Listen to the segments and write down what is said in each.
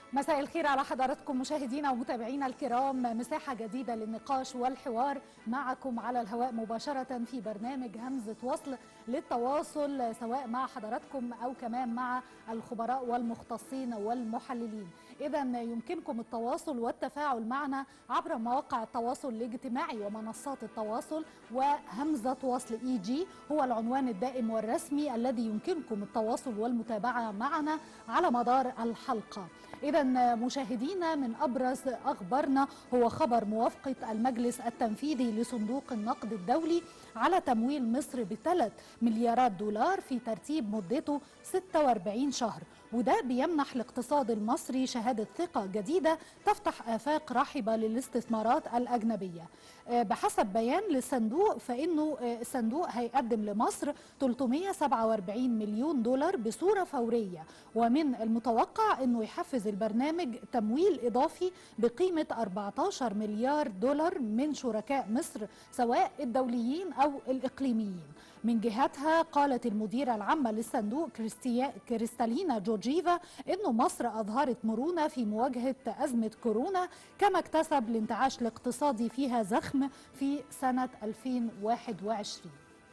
مساء الخير على حضراتكم مشاهدينا ومتابعينا الكرام مساحة جديدة للنقاش والحوار معكم على الهواء مباشرة في برنامج همزة وصل للتواصل سواء مع حضراتكم أو كمان مع الخبراء والمختصين والمحللين إذا يمكنكم التواصل والتفاعل معنا عبر مواقع التواصل الاجتماعي ومنصات التواصل وهمزة وصل إي جي هو العنوان الدائم والرسمي الذي يمكنكم التواصل والمتابعة معنا على مدار الحلقة إذا مشاهدينا من أبرز أخبارنا هو خبر موافقة المجلس التنفيذي لصندوق النقد الدولي على تمويل مصر بثلاث مليارات دولار في ترتيب مدته 46 شهر وده بيمنح الاقتصاد المصري شهادة ثقة جديدة تفتح آفاق رحبة للاستثمارات الأجنبية بحسب بيان للصندوق فإنه الصندوق هيقدم لمصر 347 مليون دولار بصورة فورية ومن المتوقع أنه يحفز البرنامج تمويل إضافي بقيمة 14 مليار دولار من شركاء مصر سواء الدوليين أو الإقليميين من جهتها قالت المديرة العامة للصندوق كريستالينا جورجيفا أن مصر أظهرت مرونة في مواجهة أزمة كورونا كما اكتسب الانتعاش الاقتصادي فيها زخم في سنة 2021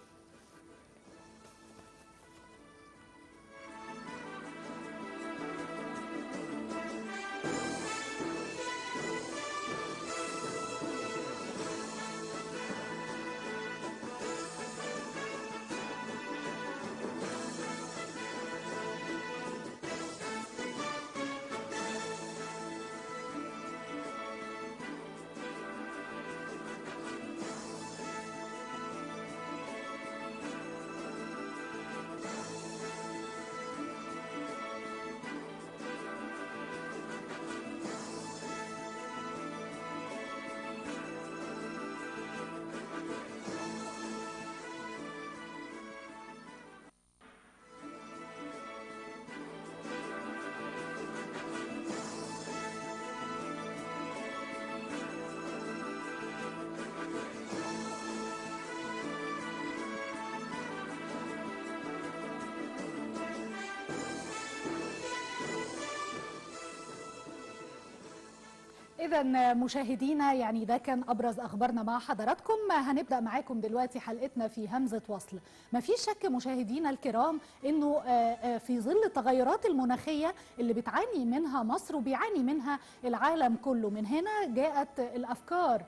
إذا مشاهدينا يعني ده كان أبرز أخبارنا مع حضراتكم هنبدأ معاكم دلوقتي حلقتنا في همزة وصل ما فيش شك مشاهدينا الكرام إنه في ظل التغيرات المناخية اللي بتعاني منها مصر وبيعاني منها العالم كله من هنا جاءت الأفكار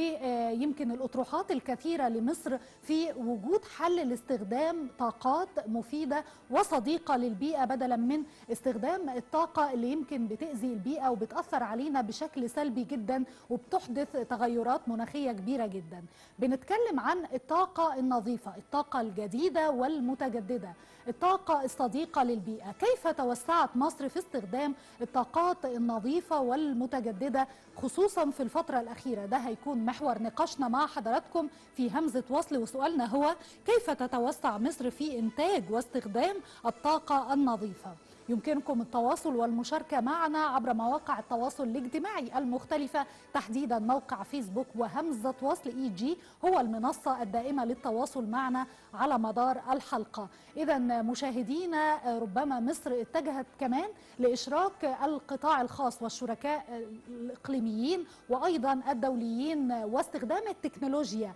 ويمكن الأطروحات الكثيرة لمصر في وجود حل لاستخدام طاقات مفيدة وصديقة للبيئة بدلا من استخدام الطاقة اللي يمكن بتأذي البيئة وبتأثر علينا بشكل سلبي جدا وبتحدث تغيرات مناخية كبيرة جدا بنتكلم عن الطاقة النظيفة الطاقة الجديدة والمتجددة الطاقة الصديقة للبيئة كيف توسعت مصر في استخدام الطاقات النظيفة والمتجددة خصوصا في الفترة الأخيرة ده هيكون محور نقاشنا مع حضراتكم في همزة وصل وسؤالنا هو كيف تتوسع مصر في إنتاج واستخدام الطاقة النظيفة يمكنكم التواصل والمشاركة معنا عبر مواقع التواصل الاجتماعي المختلفة تحديدا موقع فيسبوك وهمزة وصل اي جي هو المنصة الدائمة للتواصل معنا على مدار الحلقة إذا مشاهدينا ربما مصر اتجهت كمان لإشراك القطاع الخاص والشركاء الإقليميين وأيضا الدوليين واستخدام التكنولوجيا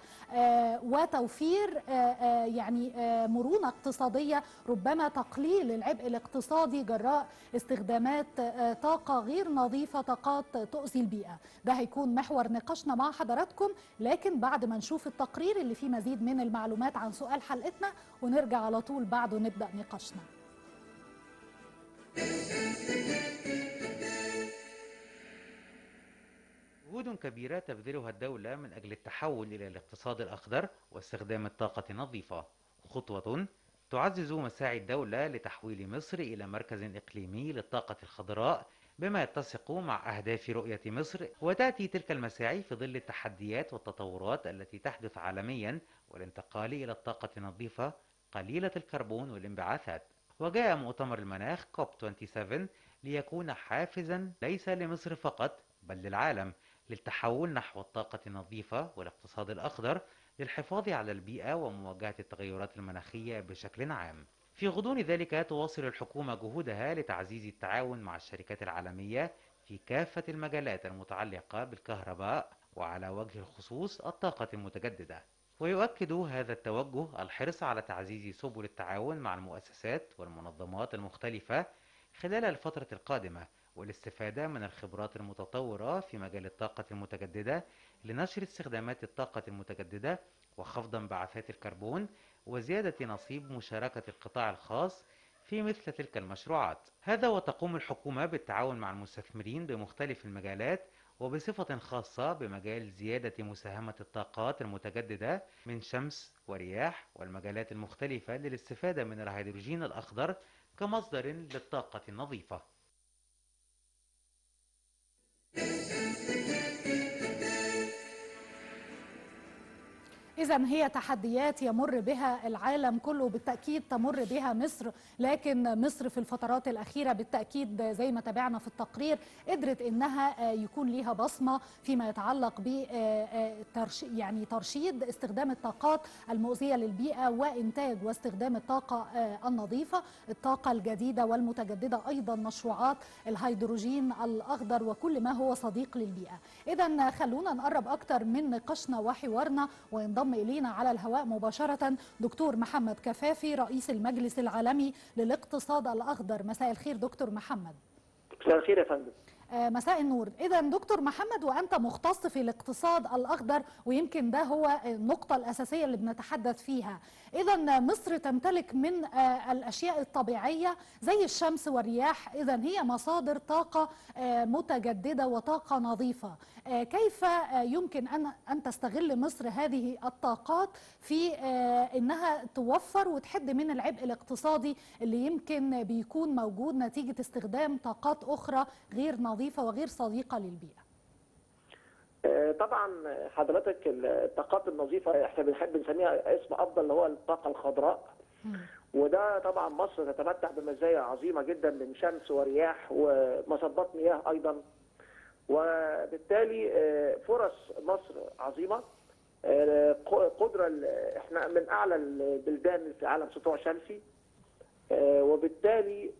وتوفير يعني مرونة اقتصادية ربما تقليل العبء الاقتصادي جراء استخدامات طاقة غير نظيفة طاقات تؤذي البيئة ده هيكون محور نقاشنا مع حضراتكم لكن بعد ما نشوف التقرير اللي فيه مزيد من المعلومات عن سؤال حلقتنا ونرجع على طول بعده نبدأ نقاشنا جهود كبيرة تبذلها الدولة من أجل التحول إلى الاقتصاد الأخضر واستخدام الطاقة النظيفة خطوة تعزز مساعي الدولة لتحويل مصر إلى مركز إقليمي للطاقة الخضراء بما يتسق مع أهداف رؤية مصر وتأتي تلك المساعي في ظل التحديات والتطورات التي تحدث عالميا والانتقال إلى الطاقة النظيفة قليلة الكربون والانبعاثات وجاء مؤتمر المناخ كوب 27 ليكون حافزا ليس لمصر فقط بل للعالم للتحول نحو الطاقة النظيفة والاقتصاد الأخضر للحفاظ على البيئة ومواجهة التغيرات المناخية بشكل عام. في غضون ذلك تواصل الحكومة جهودها لتعزيز التعاون مع الشركات العالمية في كافة المجالات المتعلقة بالكهرباء وعلى وجه الخصوص الطاقة المتجددة ويؤكد هذا التوجه الحرص على تعزيز سبل التعاون مع المؤسسات والمنظمات المختلفة خلال الفترة القادمة والاستفادة من الخبرات المتطورة في مجال الطاقة المتجددة لنشر استخدامات الطاقة المتجددة وخفض انبعاثات الكربون وزيادة نصيب مشاركة القطاع الخاص في مثل تلك المشروعات هذا وتقوم الحكومة بالتعاون مع المستثمرين بمختلف المجالات وبصفة خاصة بمجال زيادة مساهمة الطاقات المتجددة من شمس ورياح والمجالات المختلفة للاستفادة من الهيدروجين الأخضر كمصدر للطاقة النظيفة إذا هي تحديات يمر بها العالم كله بالتأكيد تمر بها مصر لكن مصر في الفترات الأخيرة بالتأكيد زي ما تابعنا في التقرير قدرت إنها يكون ليها بصمة فيما يتعلق ب يعني ترشيد استخدام الطاقات المؤذية للبيئة وإنتاج واستخدام الطاقة النظيفة الطاقة الجديدة والمتجددة أيضا مشروعات الهيدروجين الأخضر وكل ما هو صديق للبيئة إذا خلونا نقرب أكتر من نقاشنا وحوارنا وينضم ينضم إلينا على الهواء مباشرة دكتور محمد كفافي رئيس المجلس العالمي للاقتصاد الأخضر مساء الخير دكتور محمد مساء الخير يا فندم مساء النور إذا دكتور محمد وأنت مختص في الاقتصاد الأخضر ويمكن ده هو النقطة الأساسية اللي بنتحدث فيها إذا مصر تمتلك من الأشياء الطبيعية زي الشمس والرياح إذا هي مصادر طاقة متجددة وطاقة نظيفة كيف يمكن أن أن تستغل مصر هذه الطاقات في أنها توفر وتحد من العبء الاقتصادي اللي يمكن بيكون موجود نتيجة استخدام طاقات أخرى غير نظيفة وغير صديقة للبيئة طبعا حضرتك الطاقات النظيفه احنا بنحب نسميها اسم افضل اللي هو الطاقه الخضراء وده طبعا مصر تتمتع بمزايا عظيمه جدا من شمس ورياح ومصبات مياه ايضا وبالتالي فرص مصر عظيمه قدره احنا من اعلى البلدان في عالم سطوع شمسي وبالتالي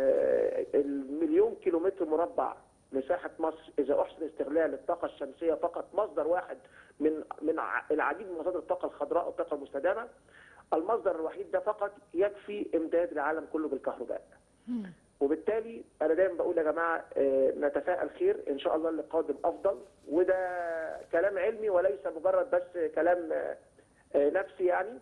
المليون كيلومتر مربع مساحه مصر اذا احسن استغلال الطاقه الشمسيه فقط مصدر واحد من من العديد من مصادر الطاقه الخضراء والطاقه المستدامه المصدر الوحيد ده فقط يكفي امداد العالم كله بالكهرباء. وبالتالي انا دايما بقول يا جماعه نتفائل خير ان شاء الله اللي قادم افضل وده كلام علمي وليس مجرد بس كلام نفسي يعني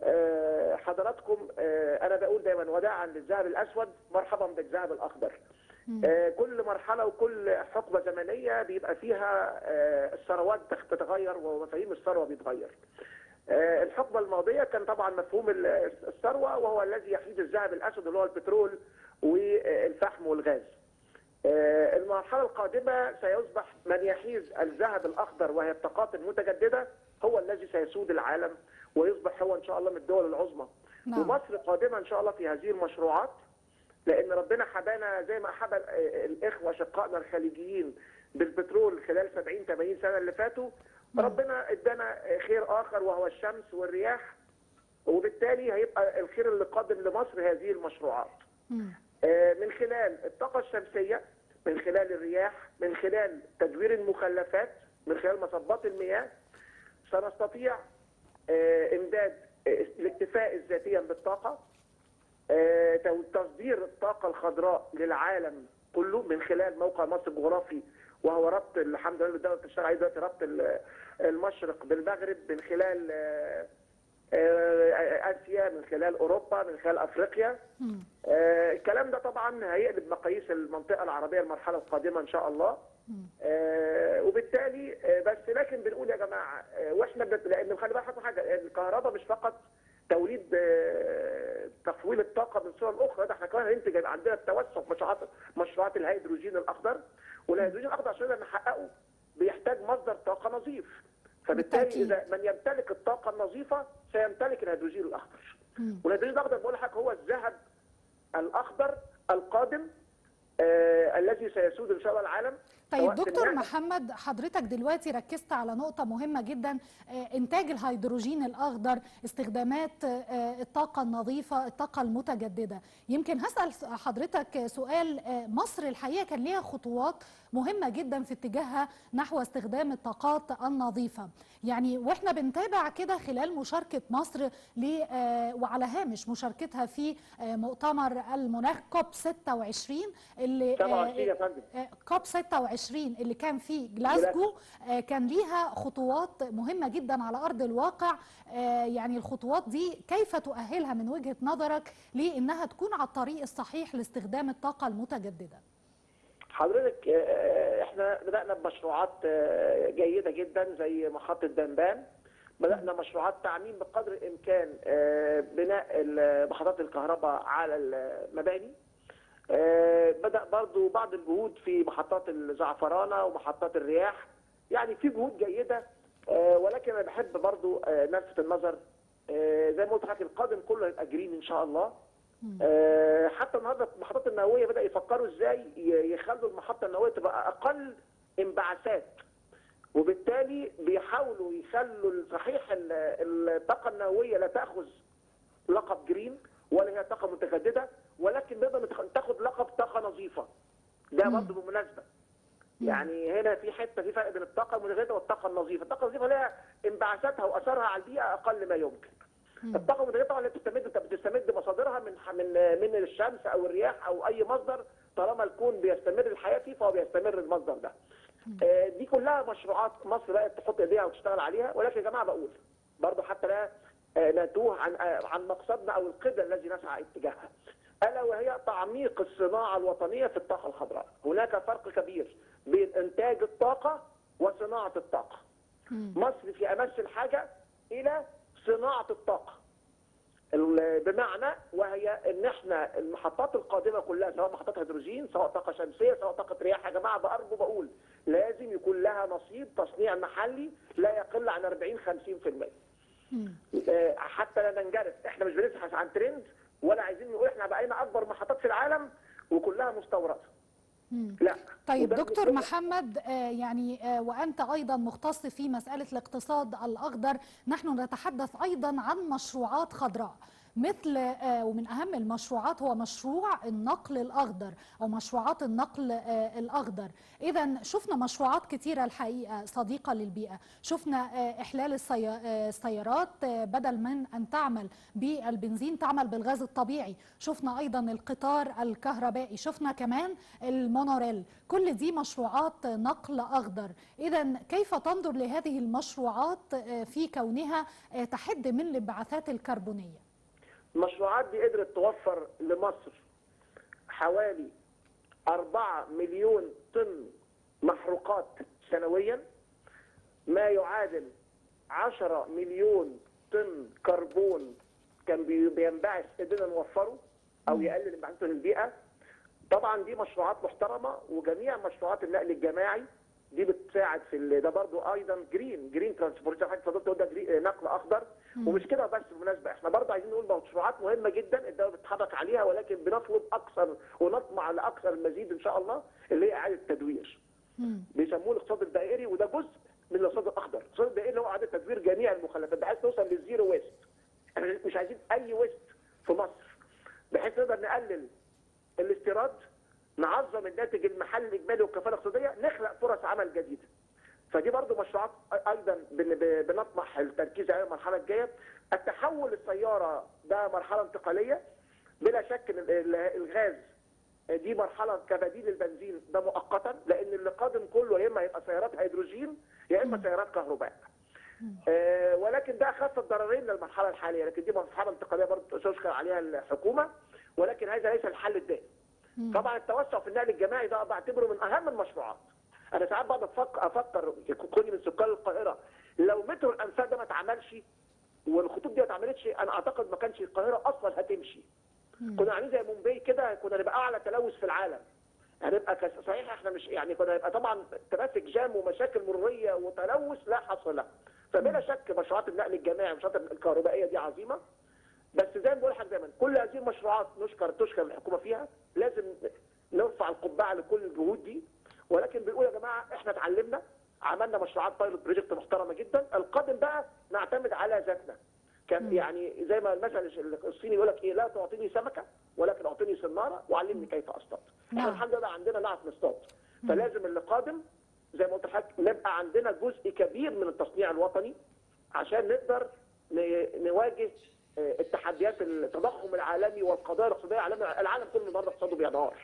حضراتكم انا بقول دايما وداعا للذهب الاسود مرحبا بالذهب الاخضر. كل مرحله وكل حقبه زمنيه بيبقى فيها الثروات تتغير ومفاهيم الثروه بيتغير. الحقبه الماضيه كان طبعا مفهوم الثروه وهو الذي يحيز الذهب الاسود اللي هو البترول والفحم والغاز. المرحله القادمه سيصبح من يحيز الذهب الاخضر وهي الطاقات المتجدده هو الذي سيسود العالم ويصبح هو ان شاء الله من الدول العظمى. نعم. ومصر قادمه ان شاء الله في هذه المشروعات لان ربنا حبانا زي ما حبى الاخوه اشقائنا الخليجيين بالبترول خلال 70 80 سنه اللي فاتوا ربنا ادانا خير اخر وهو الشمس والرياح وبالتالي هيبقى الخير اللي قادم لمصر هذه المشروعات من خلال الطاقه الشمسيه من خلال الرياح من خلال تدوير المخلفات من خلال مصبات المياه سنستطيع امداد الاكتفاء ذاتيا بالطاقه تصدير الطاقه الخضراء للعالم كله من خلال موقع مصر الجغرافي وهو ربط الحمد لله الدوله بتشتغل عليه دلوقتي ربط المشرق بالمغرب من خلال اسيا من خلال اوروبا من خلال افريقيا الكلام ده طبعا هيقلب مقاييس المنطقه العربيه المرحله القادمه ان شاء الله وبالتالي بس لكن بنقول يا جماعه واحنا لان خلي بالك حاجه الكهرباء مش فقط توليد تفويل الطاقه من صور اخرى ده احنا كمان هننتج عندنا التوسع في مشروعات مشروعات الهيدروجين الاخضر والهيدروجين الاخضر عشان نحققه بيحتاج مصدر طاقه نظيف فبالتالي اذا من يمتلك الطاقه النظيفه سيمتلك الهيدروجين الاخضر والهيدروجين الاخضر بقول لحضرتك هو الذهب الاخضر القادم آه الذي سيسود ان شاء الله العالم طيب سواء في دكتور النقل- محمد حضرتك دلوقتي ركزت على نقطة مهمة جدا آه، إنتاج الهيدروجين الأخضر استخدامات آه، الطاقة النظيفة الطاقة المتجددة يمكن هسأل س- حضرتك سؤال آه، مصر الحقيقة كان ليها خطوات مهمة جدا في اتجاهها نحو استخدام الطاقات النظيفة يعني واحنا بنتابع كده خلال مشاركة مصر ل آه، وعلى هامش مشاركتها في آه، مؤتمر المناخ كوب 26 اللي آه، 27 يا فندم آه، كوب 26 اللي كان في جلاسكو آه، كان ليها خطوات مهمة جدا على أرض الواقع آه، يعني الخطوات دي كيف تؤهلها من وجهة نظرك لأنها تكون على الطريق الصحيح لاستخدام الطاقة المتجددة حضرتك آه، احنا بدانا بمشروعات آه، جيده جدا زي محطه دنبان بدانا مشروعات تعميم بقدر الامكان آه، بناء ال- محطات الكهرباء على المباني آه، بدا برضو بعض الجهود في محطات الزعفرانه ومحطات الرياح يعني في جهود جيده آه، ولكن انا بحب برضو آه، نلفت النظر آه، زي ما قلت لحضرتك القادم كله هيبقى جرين ان شاء الله آه، حتى النهارده المحطات النوويه بدا يفكروا ازاي ي- يخلوا المحطه النوويه تبقى اقل انبعاثات وبالتالي بيحاولوا يخلوا صحيح ال- الطاقه النوويه لا تاخذ لقب جرين ولا هي طاقه متجدده ولكن نقدر نتخ- تاخد لقب طاقه نظيفه ده برضه بالمناسبه يعني هنا في حته في فرق بين الطاقه المتجدده والطاقه النظيفه، الطاقه النظيفه لها انبعاثاتها واثرها على البيئه اقل ما يمكن. الطاقه المتجدده طبعا اللي بتستمد بتستمد مصادرها من من من الشمس او الرياح او اي مصدر طالما الكون بيستمر الحياه فيه فهو بيستمر المصدر ده. آه، دي كلها مشروعات مصر بقت تحط ايديها وتشتغل عليها ولكن يا جماعه بقول برضه حتى لا آه، نتوه عن آه، عن مقصدنا او القبله الذي نسعى اتجاهها. الا وهي تعميق الصناعه الوطنيه في الطاقه الخضراء. هناك فرق كبير بين انتاج الطاقه وصناعه الطاقه. مصر في امس الحاجه الى صناعه الطاقه. ال- بمعنى وهي ان احنا المحطات القادمه كلها سواء محطات هيدروجين سواء طاقه شمسيه سواء طاقه رياح يا جماعه بارجو بقول لازم يكون لها نصيب تصنيع محلي لا يقل عن 40 50%. آه، حتى لا ننجرف احنا مش بنبحث عن ترند ولا عايزين نقول احنا بقينا اكبر محطات في العالم وكلها مستورده. لا طيب وده دكتور بالنسبة- محمد آه، يعني آه، وأنت أيضا مختص في مسألة الاقتصاد الأخضر نحن نتحدث أيضا عن مشروعات خضراء مثل آه، ومن أهم المشروعات هو مشروع النقل الأخضر أو مشروعات النقل آه، الأخضر إذا شفنا مشروعات كثيرة الحقيقة صديقة للبيئة شفنا آه، إحلال السي- آه، السيارات آه، بدل من أن تعمل بالبنزين تعمل بالغاز الطبيعي شفنا أيضا القطار الكهربائي شفنا كمان المونوريل كل دي مشروعات نقل أخضر إذا كيف تنظر لهذه المشروعات آه، في كونها آه، تحد من الانبعاثات الكربونية المشروعات دي قدرت توفر لمصر حوالي 4 مليون طن محروقات سنويا ما يعادل 10 مليون طن كربون كان بي- بينبعث قدرنا نوفره او يقلل انبعاثاته للبيئه طبعا دي مشروعات محترمه وجميع مشروعات النقل الجماعي دي بتساعد في ال- ده برضو ايضا جرين جرين ترانسبورتيشن حضرتك فضلت تقول ده جري- نقل اخضر ومش كده بس بالمناسبه احنا برضو عايزين نقول مشروعات مهمه جدا الدوله بتتحرك عليها ولكن بنطلب اكثر ونطمع لاكثر المزيد ان شاء الله اللي هي اعاده تدوير بيسموه الاقتصاد الدائري وده جزء من الاقتصاد الاخضر الاقتصاد الدائري اللي هو اعاده تدوير جميع المخلفات بحيث نوصل للزيرو ويست احنا مش عايزين اي ويست في مصر بحيث نقدر نقلل الاستيراد نعظم الناتج المحلي الاجمالي والكفاءه الاقتصاديه نخلق فرص عمل جديده فدي برضو مشروعات ايضا بن- ب- بنطمح التركيز عليها المرحله الجايه التحول السياره ده مرحله انتقاليه بلا شك ان ال- ال- الغاز دي مرحله كبديل البنزين ده مؤقتا لان اللي قادم كله يا اما هيبقى سيارات هيدروجين يا اما سيارات كهرباء آه، ولكن ده اخف الضررين للمرحله الحاليه لكن دي مرحله انتقاليه برضه تشكر عليها الحكومه ولكن هذا ليس الحل الدائم طبعا التوسع في النقل الجماعي ده بعتبره من اهم المشروعات انا ساعات بقعد افكر افكر كوني من سكان القاهره لو مترو الانفاق ده ما اتعملش والخطوط دي ما اتعملتش انا اعتقد ما كانش القاهره اصلا هتمشي كنا عاملين زي مومباي كده كنا نبقى اعلى تلوث في العالم هنبقى كس- صحيح احنا مش يعني كنا هيبقى طبعا ترافيك جام ومشاكل مروريه وتلوث لا حصر له فبلا شك مشروعات النقل الجماعي والمشروعات الكهربائيه دي عظيمه بس زي ما بقول لحضرتك دايما كل هذه المشروعات نشكر تشكر الحكومه فيها لازم نرفع القبعه لكل الجهود دي ولكن بنقول يا جماعه احنا اتعلمنا عملنا مشروعات بايلوت بروجكت محترمه جدا القادم بقى نعتمد على ذاتنا كان يعني زي ما المثل الصيني يقول لك ايه لا تعطيني سمكه ولكن اعطيني صناره وعلمني كيف اصطاد احنا نعم. الحمد لله عندنا نعرف نصطاد فلازم اللي قادم زي ما قلت لحضرتك نبقى عندنا جزء كبير من التصنيع الوطني عشان نقدر ن- نواجه آه، التحديات التضخم العالمي والقضايا الاقتصاديه العالميه العالم كله النهارده اقتصاده بينهار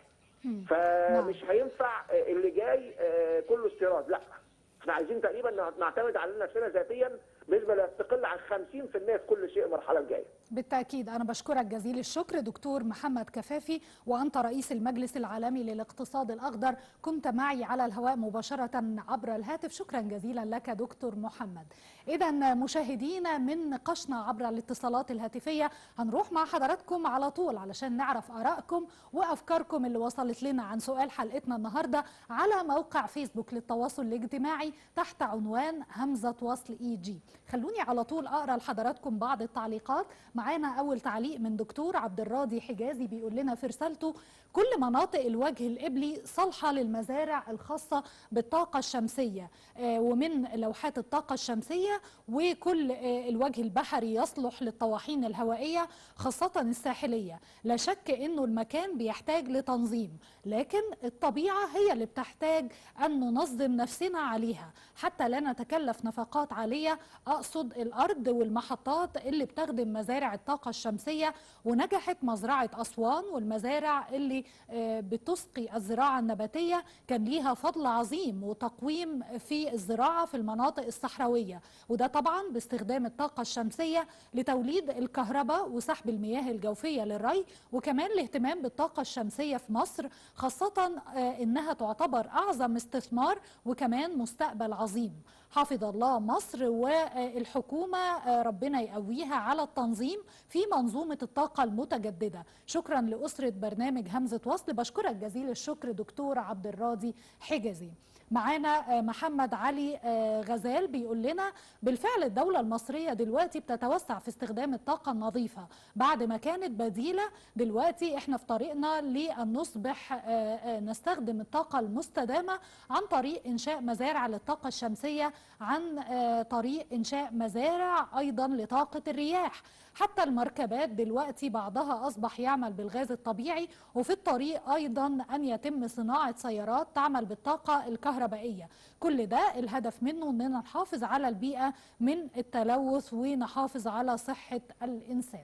فمش هينفع آه، اللي جاي آه، كله استيراد لا احنا عايزين تقريبا نعتمد على نفسنا ذاتيا بنسبه لا تقل عن 50% في كل شيء المرحله الجايه بالتأكيد أنا بشكرك جزيل الشكر دكتور محمد كفافي وأنت رئيس المجلس العالمي للاقتصاد الأخضر كنت معي على الهواء مباشرة عبر الهاتف شكرا جزيلا لك دكتور محمد إذا مشاهدينا من نقاشنا عبر الاتصالات الهاتفية هنروح مع حضراتكم على طول علشان نعرف آرائكم وأفكاركم اللي وصلت لنا عن سؤال حلقتنا النهاردة على موقع فيسبوك للتواصل الاجتماعي تحت عنوان همزة وصل إي جي خلوني على طول أقرأ لحضراتكم بعض التعليقات معانا أول تعليق من دكتور عبد الراضي حجازي بيقول لنا في رسالته كل مناطق الوجه الإبلي صالحة للمزارع الخاصة بالطاقة الشمسية آه، ومن لوحات الطاقة الشمسية وكل آه، الوجه البحري يصلح للطواحين الهوائية خاصة الساحلية لا شك أنه المكان بيحتاج لتنظيم لكن الطبيعة هي اللي بتحتاج أن ننظم نفسنا عليها حتى لا نتكلف نفقات عالية أقصد الأرض والمحطات اللي بتخدم مزارع الطاقة الشمسية ونجحت مزرعة أسوان والمزارع اللي آه، بتسقي الزراعة النباتية كان ليها فضل عظيم وتقويم في الزراعة في المناطق الصحراوية وده طبعا باستخدام الطاقة الشمسية لتوليد الكهرباء وسحب المياه الجوفية للري وكمان الاهتمام بالطاقة الشمسية في مصر خاصة آه، إنها تعتبر أعظم استثمار وكمان مستقبل عظيم حافظ الله مصر والحكومة آه، ربنا يقويها على التنظيم في منظومة الطاقة المتجددة شكرا لأسرة برنامج همزة وصل بشكرك جزيل الشكر دكتور عبد الراضي حجازي معانا آه، محمد علي آه، غزال بيقول لنا بالفعل الدولة المصرية دلوقتي بتتوسع في استخدام الطاقة النظيفة بعد ما كانت بديلة دلوقتي احنا في طريقنا لأن نصبح آه، آه، نستخدم الطاقة المستدامة عن طريق إنشاء مزارع للطاقة الشمسية عن آه، طريق إنشاء مزارع أيضا لطاقة الرياح حتى المركبات دلوقتي بعضها أصبح يعمل بالغاز الطبيعي وفي الطريق أيضا أن يتم صناعة سيارات تعمل بالطاقة الكهربائية كل ده الهدف منه أننا نحافظ على البيئة من التلوث ونحافظ على صحة الإنسان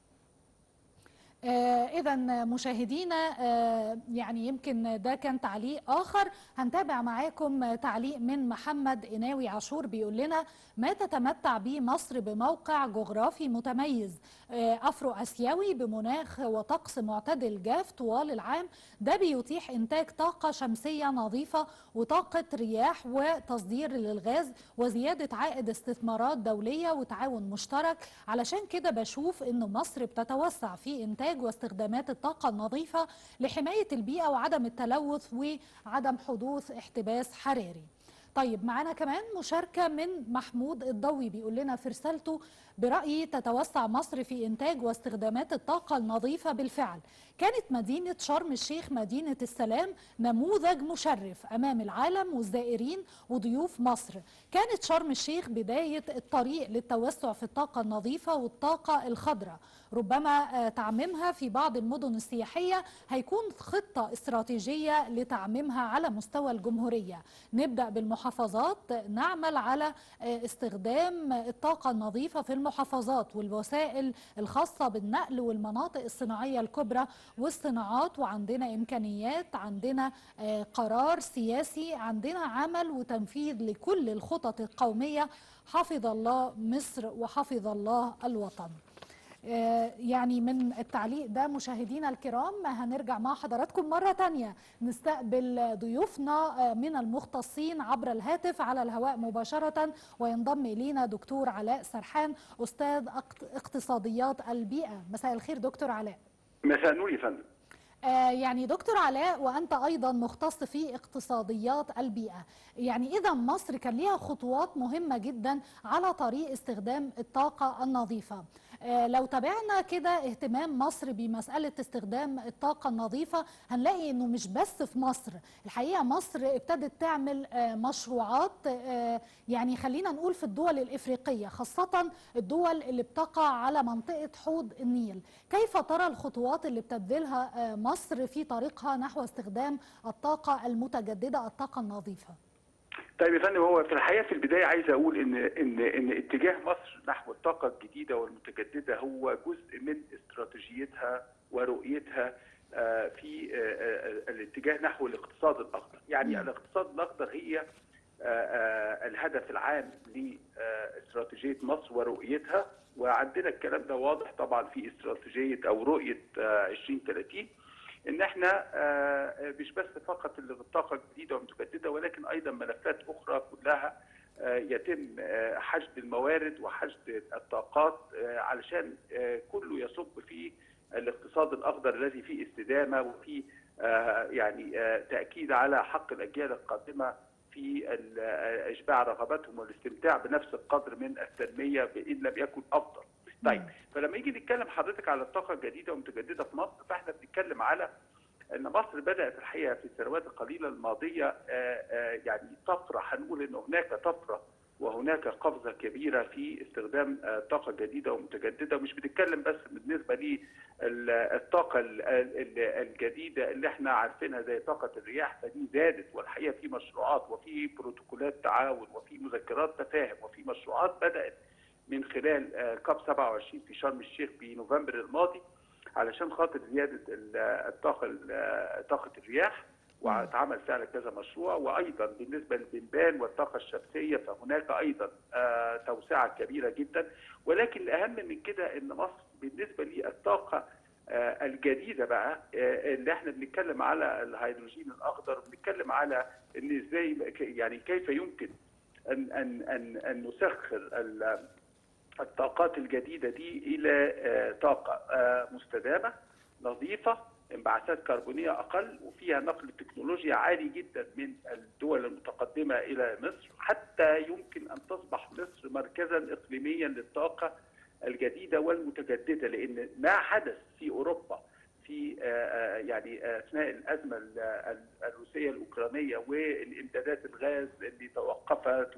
إذا مشاهدينا آه، يعني يمكن ده كان تعليق آخر هنتابع معاكم تعليق من محمد إناوي عاشور بيقول لنا ما تتمتع به مصر بموقع جغرافي متميز آه، أفرو أسيوي بمناخ وطقس معتدل جاف طوال العام ده بيتيح إنتاج طاقة شمسية نظيفة وطاقة رياح وتصدير للغاز وزيادة عائد استثمارات دولية وتعاون مشترك علشان كده بشوف إن مصر بتتوسع في إنتاج واستخدامات الطاقة النظيفة لحماية البيئة وعدم التلوث وعدم حدوث احتباس حراري طيب معانا كمان مشاركة من محمود الضوي بيقول لنا في رسالته برأيي تتوسع مصر في إنتاج واستخدامات الطاقة النظيفة بالفعل كانت مدينة شرم الشيخ مدينة السلام نموذج مشرف أمام العالم والزائرين وضيوف مصر كانت شرم الشيخ بداية الطريق للتوسع في الطاقة النظيفة والطاقة الخضراء ربما آه، تعميمها في بعض المدن السياحية هيكون خطة استراتيجية لتعميمها على مستوى الجمهورية نبدأ بالمحافظات نعمل على آه، استخدام الطاقة النظيفة في المحافظات والوسائل الخاصة بالنقل والمناطق الصناعية الكبرى والصناعات وعندنا إمكانيات عندنا آه، قرار سياسي عندنا عمل وتنفيذ لكل الخطط القومية حفظ الله مصر وحفظ الله الوطن آه، يعني من التعليق ده مشاهدينا الكرام هنرجع مع حضراتكم مرة تانية نستقبل ضيوفنا آه، من المختصين عبر الهاتف على الهواء مباشرة وينضم إلينا دكتور علاء سرحان أستاذ اقت- اقتصاديات البيئة مساء الخير دكتور علاء مساء النور يا فندم آه، يعني دكتور علاء وأنت أيضا مختص في اقتصاديات البيئة يعني إذا مصر كان ليها خطوات مهمة جدا على طريق استخدام الطاقة النظيفة آه، لو تابعنا كده اهتمام مصر بمسألة استخدام الطاقة النظيفة هنلاقي انه مش بس في مصر الحقيقة مصر ابتدت تعمل آه، مشروعات آه، يعني خلينا نقول في الدول الإفريقية خاصة الدول اللي بتقع على منطقة حوض النيل كيف ترى الخطوات اللي بتبذلها آه، مصر في طريقها نحو استخدام الطاقة المتجددة الطاقة النظيفة طيب يا فندم هو في الحقيقه في البدايه عايز اقول ان ان ان اتجاه مصر نحو الطاقه الجديده والمتجدده هو جزء من استراتيجيتها ورؤيتها آه، في آه، آه، الاتجاه نحو الاقتصاد الاخضر، يعني مم. الاقتصاد الاخضر هي آه، آه، الهدف العام لاستراتيجيه مصر ورؤيتها وعندنا الكلام ده واضح طبعا في استراتيجيه او رؤيه آه، 2030 ان احنا آه، مش بس فقط اللي بالطاقه الجديده والمتجدده ولكن ايضا ملفات اخرى كلها آه، يتم آه، حشد الموارد وحشد الطاقات آه، علشان آه، كله يصب في الاقتصاد الاخضر الذي فيه استدامه وفيه آه، يعني آه، تاكيد على حق الاجيال القادمه في ال- آه، اشباع رغباتهم والاستمتاع بنفس القدر من التنميه ان لم يكن افضل. طيب فلما يجي نتكلم حضرتك على الطاقه الجديده والمتجدده في مصر فاحنا بنتكلم على ان مصر بدات الحقيقه في السنوات القليله الماضيه آه، آه، يعني طفره هنقول ان هناك طفره وهناك قفزه كبيره في استخدام آه، الطاقه الجديده والمتجدده ومش بنتكلم بس بالنسبه للطاقه ال- ال- الجديده اللي احنا عارفينها زي طاقه الرياح فدي زادت والحقيقه في مشروعات وفي بروتوكولات تعاون وفي مذكرات تفاهم وفي مشروعات بدات من خلال آه، كاب 27 في شرم الشيخ في نوفمبر الماضي علشان خاطر زياده ال- الطاقه ال- طاقه الرياح واتعمل فعلا كذا مشروع وايضا بالنسبه للبنبان والطاقه الشمسيه فهناك ايضا آه، توسعه كبيره جدا ولكن الاهم من كده ان مصر بالنسبه للطاقه آه، الجديده بقى آه، اللي احنا بنتكلم على الهيدروجين الاخضر بنتكلم على ان ازاي يعني كيف يمكن ان ان ان ان نسخر ال- الطاقات الجديده دي الى آه، طاقه آه، مستدامه نظيفه انبعاثات كربونيه اقل وفيها نقل تكنولوجيا عالي جدا من الدول المتقدمه الى مصر حتى يمكن ان تصبح مصر مركزا اقليميا للطاقه الجديده والمتجدده لان ما حدث في اوروبا في آه، آه، يعني آه، اثناء الازمه ال- ال- الروسيه الاوكرانيه والامدادات الغاز اللي توقفت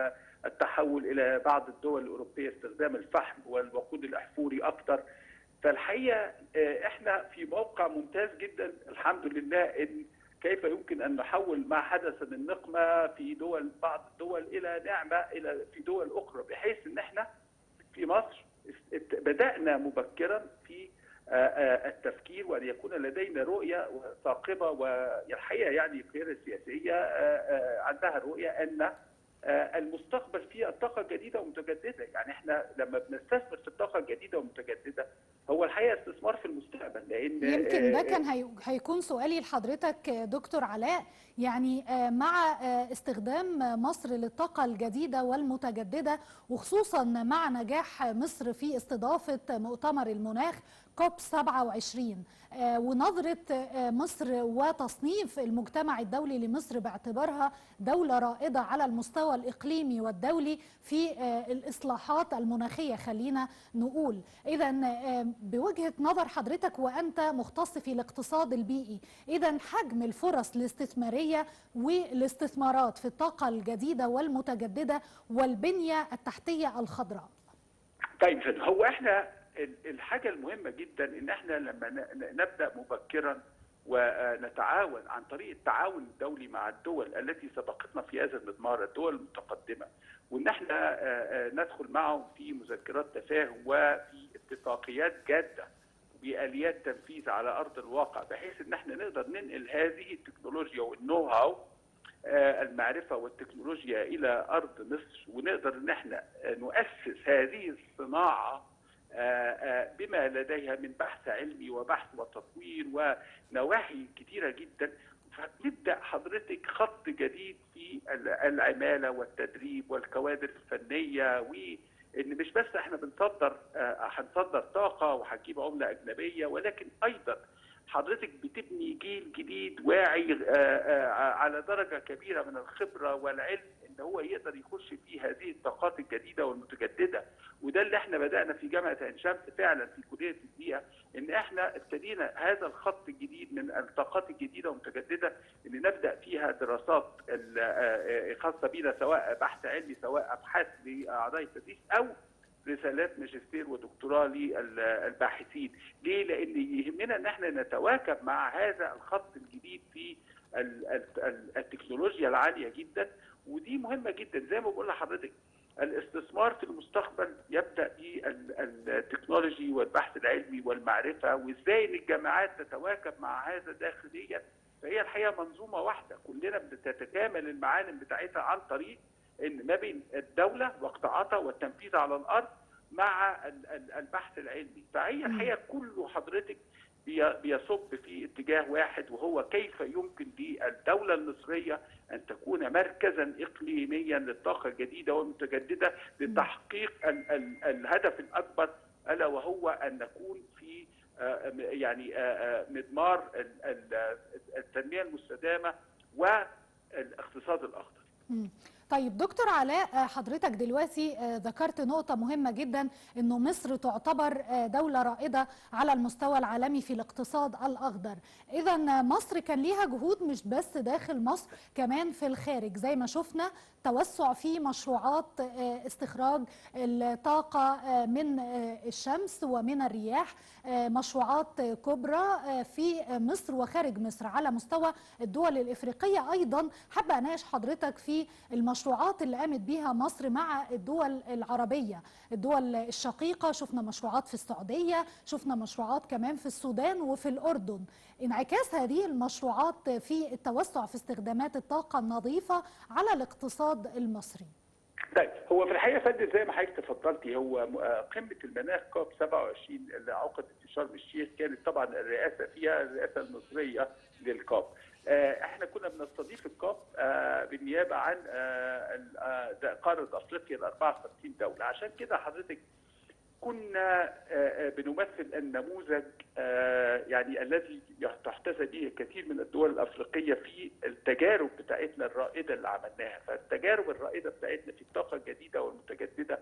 والتحول الى بعض الدول الاوروبيه استخدام الفحم والوقود الاحفوري اكثر فالحقيقه آه، احنا في موقع ممتاز جدا الحمد لله ان كيف يمكن ان نحول ما حدث من نقمه في دول بعض الدول الى نعمه الى في دول اخرى بحيث ان احنا في مصر است- بدانا مبكرا في آه، آه، التفكير وان يكون لدينا رؤيه ثاقبه والحقيقه يعني القياده السياسيه آه، آه، عندها رؤيه ان آه، المستقبل فيه الطاقه الجديده والمتجدده، يعني احنا لما بنستثمر في الطاقه الجديده والمتجدده هو الحقيقه استثمار في المستقبل لان يمكن ده آه، كان هي- هيكون سؤالي لحضرتك آه، دكتور علاء يعني آه، مع آه، استخدام مصر للطاقة الجديدة والمتجددة وخصوصا مع نجاح مصر في استضافة مؤتمر المناخ كوب 27 آه، ونظرة آه، مصر وتصنيف المجتمع الدولي لمصر باعتبارها دولة رائدة على المستوى الإقليمي والدولي في آه، الإصلاحات المناخية خلينا نقول إذا بوجهة نظر حضرتك وأنت مختص في الاقتصاد البيئي إذا حجم الفرص الاستثمارية والاستثمارات في الطاقة الجديدة والمتجددة والبنية التحتية الخضراء طيب فندم، هو احنا ال- الحاجه المهمه جدا ان احنا لما ن- ن- نبدا مبكرا ونتعاون عن طريق التعاون الدولي مع الدول التي سبقتنا في هذا المضمار الدول المتقدمه وان احنا آه، آه، ندخل معهم في مذكرات تفاهم وفي اتفاقيات جاده باليات تنفيذ على ارض الواقع بحيث ان احنا نقدر ننقل هذه التكنولوجيا والنو هاو آه، المعرفه والتكنولوجيا الى ارض مصر ونقدر ان احنا آه، نؤسس هذه الصناعه آه، آه، بما لديها من بحث علمي وبحث وتطوير ونواحي كثيره جدا فنبدا حضرتك خط جديد في ال- العماله والتدريب والكوادر الفنيه وان مش بس احنا بنصدر آه، هنصدر طاقه وهنجيب عمله اجنبيه ولكن ايضا حضرتك بتبني جيل جديد واعي آه، آه، على درجه كبيره من الخبره والعلم ان ان هو يقدر يخش في هذه الطاقات الجديده والمتجدده وده اللي احنا بدانا في جامعه عين شمس فعلا في كليه البيئه ان احنا ابتدينا هذا الخط الجديد من الطاقات الجديده والمتجدده اللي نبدا فيها دراسات ال- آه، آه، خاصه بينا سواء بحث علمي سواء ابحاث لاعضاء التدريس او رسالات ماجستير ودكتوراه للباحثين ليه لان يهمنا ان احنا نتواكب مع هذا الخط الجديد في ال- ال- ال- التكنولوجيا العاليه جدا ودي مهمه جدا زي ما بقول لحضرتك الاستثمار في المستقبل يبدا بالتكنولوجي والبحث العلمي والمعرفه وازاي ان الجامعات تتواكب مع هذا داخليا فهي الحقيقه منظومه واحده كلنا بتتكامل المعالم بتاعتها عن طريق ان ما بين الدوله وقطاعاتها والتنفيذ على الارض مع ال- ال- البحث العلمي فهي الحقيقه كله حضرتك بي- بيصب في اتجاه واحد وهو كيف يمكن للدوله المصريه ان تكون مركزا اقليميا للطاقه الجديده والمتجدده لتحقيق ال ال الهدف الاكبر الا وهو ان نكون في آه، م- يعني آه، آه، مضمار ال- ال- التنميه المستدامه والاقتصاد الاخضر. مم. طيب دكتور علاء آه، حضرتك دلوقتي آه، ذكرت نقطة مهمة جدا انه مصر تعتبر آه، دولة رائدة على المستوى العالمي في الاقتصاد الاخضر اذا مصر كان ليها جهود مش بس داخل مصر كمان في الخارج زي ما شفنا توسع في مشروعات آه، استخراج الطاقة آه، من آه، الشمس ومن الرياح آه، مشروعات آه، كبرى آه، في آه، مصر وخارج مصر على مستوى الدول الإفريقية أيضا حابة أناقش حضرتك في المشروعات اللي قامت بيها مصر مع الدول العربية الدول الشقيقة شفنا مشروعات في السعودية شفنا مشروعات كمان في السودان وفي الأردن انعكاس هذه المشروعات في التوسع في استخدامات الطاقة النظيفة على الاقتصاد المصري طيب هو في الحقيقه فندم زي ما حضرتك تفضلتي هو م- آه، قمه المناخ كوب 27 اللي عقدت في شرم الشيخ كانت طبعا الرئاسه فيها الرئاسه المصريه للكوب. آه، احنا كنا بنستضيف الكوب آه، بالنيابه عن آه، ال- آه، ده- قاره افريقيا ال 54 دوله عشان كده حضرتك كنا آه، آه، بنمثل النموذج آه، يعني الذي تحتذى به كثير من الدول الافريقيه في التجارب بتاعتنا الرائده اللي عملناها، فالتجارب الرائده بتاعتنا في الطاقه الجديده والمتجدده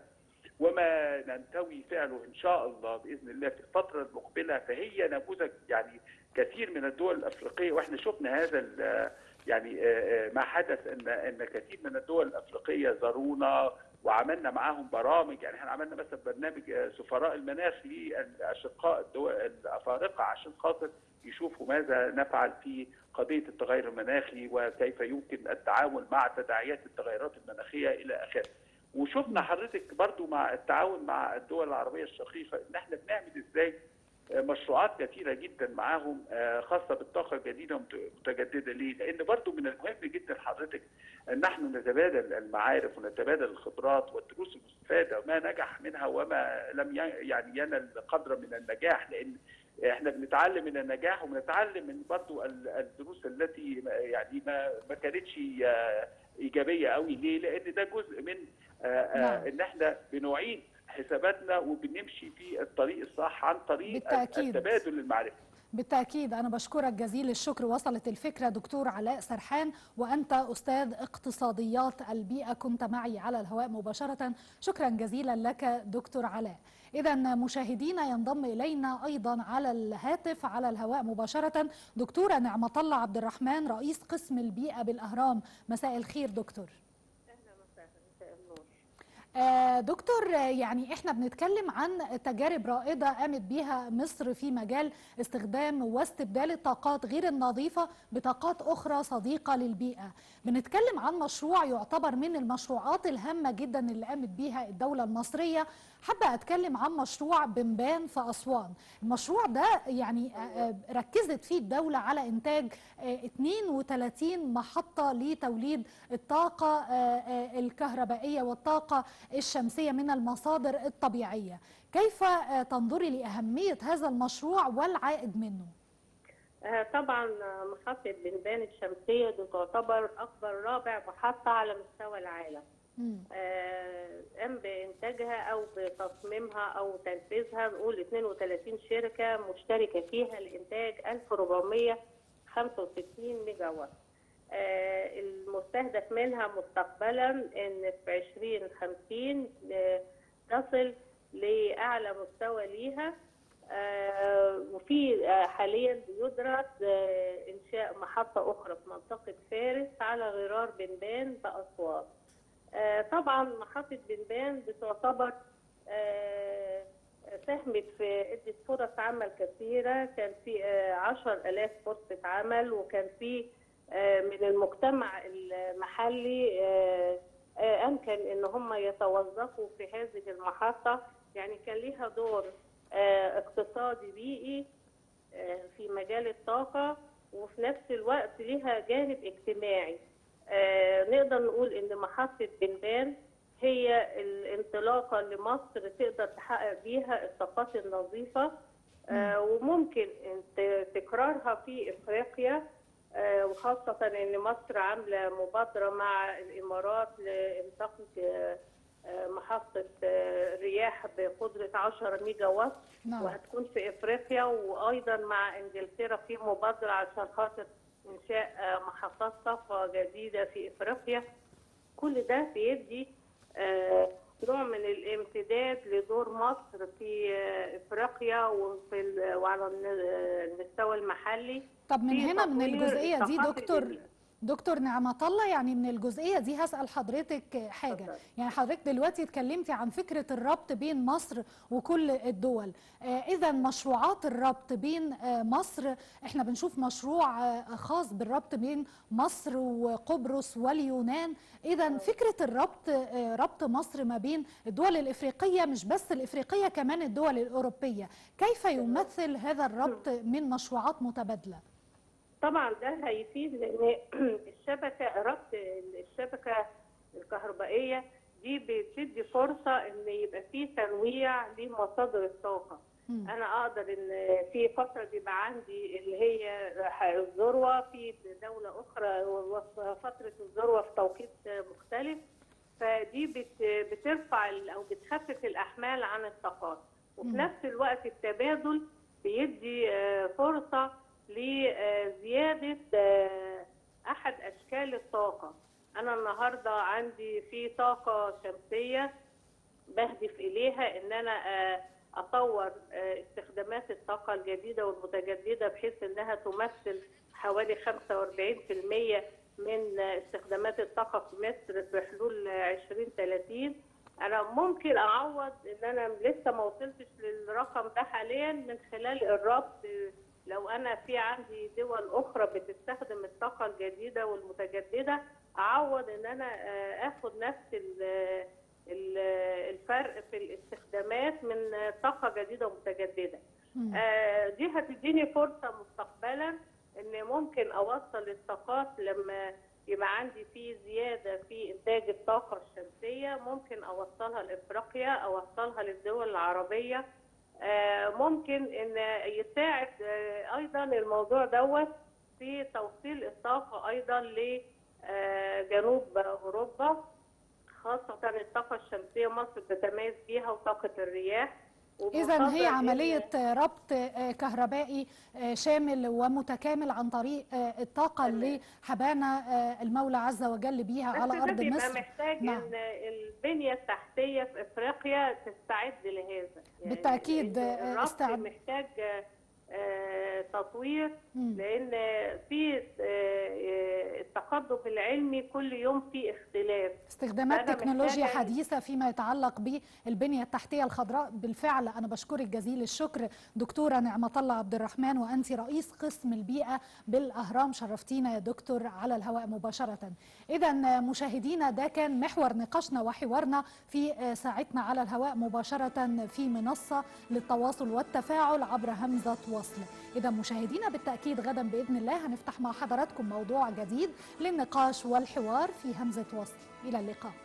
وما ننتوي فعله ان شاء الله باذن الله في الفتره المقبله فهي نموذج يعني كثير من الدول الافريقيه واحنا شفنا هذا ال- يعني آه، آه، ما حدث ان ان كثير من الدول الافريقيه زارونا وعملنا معاهم برامج يعني احنا عملنا مثلا برنامج آه، سفراء المناخ للاشقاء الدول الافارقه عشان خاطر يشوفوا ماذا نفعل في قضيه التغير المناخي وكيف يمكن التعامل مع تداعيات التغيرات المناخيه الى اخره. وشفنا حضرتك برضو مع التعاون مع الدول العربيه الشقيقه ان احنا بنعمل ازاي آه، مشروعات كثيره جدا معاهم آه، خاصه بالطاقه الجديده والمتجدده ليه؟ لان برضو من المهم جدا حضرتك ان نحن نتبادل المعارف ونتبادل الخبرات والدروس المستفاده وما نجح منها وما لم ي- يعني ينل قدر من النجاح لان احنا بنتعلم من النجاح وبنتعلم من برضو ال- الدروس التي ما- يعني ما ما كانتش آه، ايجابيه قوي ليه؟ لان ده جزء من آه، آه، نعم. ان احنا بنعيد حساباتنا وبنمشي في الطريق الصح عن طريق بالتأكيد. التبادل المعرفي بالتأكيد أنا بشكرك جزيل الشكر وصلت الفكرة دكتور علاء سرحان وأنت أستاذ اقتصاديات البيئة كنت معي على الهواء مباشرة شكرا جزيلا لك دكتور علاء إذا مشاهدينا ينضم إلينا أيضا على الهاتف على الهواء مباشرة دكتورة نعمة الله عبد الرحمن رئيس قسم البيئة بالأهرام مساء الخير دكتور اهلا وسهلا مساء النور آه، دكتور آه، يعني احنا بنتكلم عن تجارب رائدة قامت بيها مصر في مجال استخدام واستبدال الطاقات غير النظيفة بطاقات أخرى صديقة للبيئة بنتكلم عن مشروع يعتبر من المشروعات الهامة جدا اللي قامت بيها الدولة المصرية حابة أتكلم عن مشروع بنبان في أسوان المشروع ده يعني آه، آه، ركزت فيه الدولة على إنتاج آه، 32 محطة لتوليد الطاقة آه، آه، الكهربائية والطاقة الشمسية من المصادر الطبيعية كيف آه، تنظري لأهمية هذا المشروع والعائد منه؟ آه، طبعا آه، محطة بنبان الشمسية دي تعتبر أكبر رابع محطة على مستوى العالم مم. آه، قام بإنتاجها أو بتصميمها أو تنفيذها بنقول 32 شركة مشتركة فيها لإنتاج 1465 ميجا وات آه، المستهدف منها مستقبلا ان في 2050 آه، تصل لاعلى مستوى ليها آه، وفي آه، حاليا بيدرس آه، انشاء محطه اخرى في منطقه فارس على غرار بنبان باسوان آه، طبعا محطه بنبان بتعتبر آه، ساهمت في ادت فرص عمل كثيره كان في آه، عشر الاف فرصه عمل وكان في آه، من المجتمع المحلي آه، آه، امكن ان هم يتوظفوا في هذه المحطه يعني كان ليها دور آه، اقتصادي بيئي آه، في مجال الطاقه وفي نفس الوقت ليها جانب اجتماعي آه، نقدر نقول ان محطه بنبان هي الانطلاقه لمصر تقدر تحقق بيها الطاقات النظيفه آه، وممكن ت- تكرارها في افريقيا آه، وخاصه ان مصر عامله مبادره مع الامارات لانطلاق آه، آه، محطه آه، رياح بقدره 10 ميجا وات نعم وهتكون في افريقيا وايضا مع انجلترا في مبادره عشان خاطر انشاء آه، محطات طاقه جديده في افريقيا كل ده بيدي آه، نوع من الامتداد لدور مصر في آه، افريقيا وفي ال- وعلى الن- المستوى المحلي طب من في هنا من تطوير الجزئيه دي ثقافة دكتور ال- دكتور نعمة الله يعني من الجزئية دي هسأل حضرتك حاجة اتفضل. يعني حضرتك دلوقتي اتكلمتي عن فكرة الربط بين مصر وكل الدول آه إذا مشروعات الربط بين آه مصر احنا بنشوف مشروع آه خاص بالربط بين مصر وقبرص واليونان إذا فكرة الربط آه ربط مصر ما بين الدول الإفريقية مش بس الإفريقية كمان الدول الأوروبية كيف يمثل هذا الربط من مشروعات متبادلة؟ طبعا ده هيفيد لان الشبكه ربط الشبكه الكهربائيه دي بتدي فرصه ان يبقى في تنويع لمصادر الطاقه مم. انا اقدر ان في فتره بيبقى عندي اللي هي الذروه في دوله اخرى وفتره الذروه في توقيت مختلف فدي بت- بترفع ال- او بتخفف الاحمال عن الطاقات وفي مم. نفس الوقت التبادل بيدي آه، فرصه لزياده آه، احد اشكال الطاقه انا النهارده عندي في طاقه شمسيه بهدف اليها ان انا آه، اطور آه، استخدامات الطاقه الجديده والمتجدده بحيث انها تمثل حوالي 45% من آه، استخدامات الطاقه في مصر في حلول آه، 2030 انا ممكن اعوض ان انا لسه ما وصلتش للرقم ده حاليا من خلال الربط آه، لو انا في عندي دول اخرى بتستخدم الطاقه الجديده والمتجدده اعوض ان انا آه، اخد نفس ال- ال- الفرق في الاستخدامات من طاقه جديده ومتجدده مم. آه، دي هتديني فرصه مستقبلا ان ممكن اوصل الطاقات لما يبقى عندي في زياده في انتاج الطاقه الشمسيه ممكن اوصلها لافريقيا اوصلها للدول العربيه آه، ممكن ان يساعد آه، ايضا الموضوع دوت في توصيل الطاقه ايضا لجنوب اوروبا خاصه الطاقه الشمسيه مصر بتتميز بيها وطاقه الرياح إذا هي وبفضل إن- عملية ربط آه، كهربائي آه، شامل ومتكامل عن طريق آه، الطاقة تمام. اللي حبانا آه، المولى عز وجل بيها بس على ده أرض بيبقى مصر محتاج نعم. ان البنيه التحتيه في افريقيا تستعد لهذا يعني بالتأكيد، إن آه، الربط استعد- محتاج آه، تطوير مم. لان في آه، التقدم العلمي كل يوم في اختلاف استخدامات فأنا تكنولوجيا محتاجة- حديثة فيما يتعلق بالبنية التحتية الخضراء بالفعل أنا بشكرك جزيل الشكر دكتورة نعمة الله عبد الرحمن وأنت رئيس قسم البيئة بالأهرام شرفتينا يا دكتور على الهواء مباشرة إذا مشاهدينا ده كان محور نقاشنا وحوارنا في ساعتنا على الهواء مباشرة في منصة للتواصل والتفاعل عبر همزة وصل إذا مشاهدينا بالتأكيد غدا بإذن الله هنفتح مع حضراتكم موضوع جديد للنقاش والحوار في همزة وصل إلى اللقاء